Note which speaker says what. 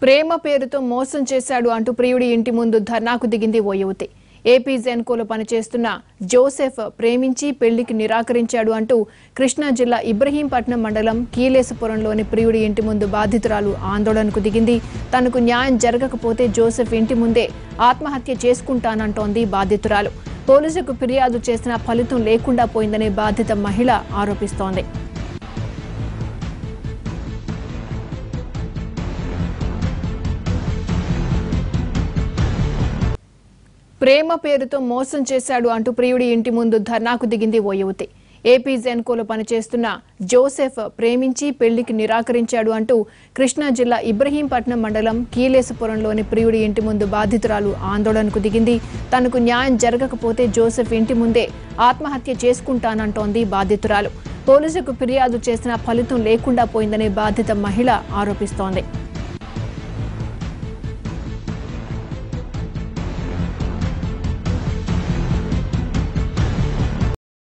Speaker 1: ప్రేమ పేరుతో మోసం చేశాడు అంటూ ప్రియుడి ఇంటి ముందు ధర్నాకు దిగింది ఓ యువతి ఏపీ జెన్కోలో పనిచేస్తున్న జోసెఫ్ ప్రేమించి పెళ్లికి నిరాకరించాడు అంటూ కృష్ణా జిల్లా ఇబ్రహీంపట్నం మండలం కీలేసుపురంలోని ప్రియుడి ఇంటి ముందు బాధితురాలు ఆందోళనకు దిగింది తనకు న్యాయం జరగకపోతే జోసెఫ్ ఇంటి ముందే ఆత్మహత్య చేసుకుంటానంటోంది బాధితురాలు పోలీసులకు ఫిర్యాదు చేసినా ఫలితం లేకుండా పోయిందని బాధిత మహిళ ఆరోపిస్తోంది ప్రేమ పేరుతో మోసం చేశాడు అంటూ ప్రియుడి ఇంటి ముందు ధర్నాకు దిగింది ఓ యువతి ఏపీ జెన్కోలో పనిచేస్తున్న జోసెఫ్ ప్రేమించి పెళ్లికి నిరాకరించాడు అంటూ కృష్ణా జిల్లా ఇబ్రహీంపట్నం మండలం కీలేసుపురంలోని ప్రియుడి ఇంటి ముందు బాధితురాలు ఆందోళనకు దిగింది తనకు న్యాయం జరగకపోతే జోసెఫ్ ఇంటి ముందే ఆత్మహత్య చేసుకుంటానంటోంది బాధితురాలు పోలీసులకు ఫిర్యాదు చేసినా ఫలితం లేకుండా పోయిందని బాధిత మహిళ ఆరోపిస్తోంది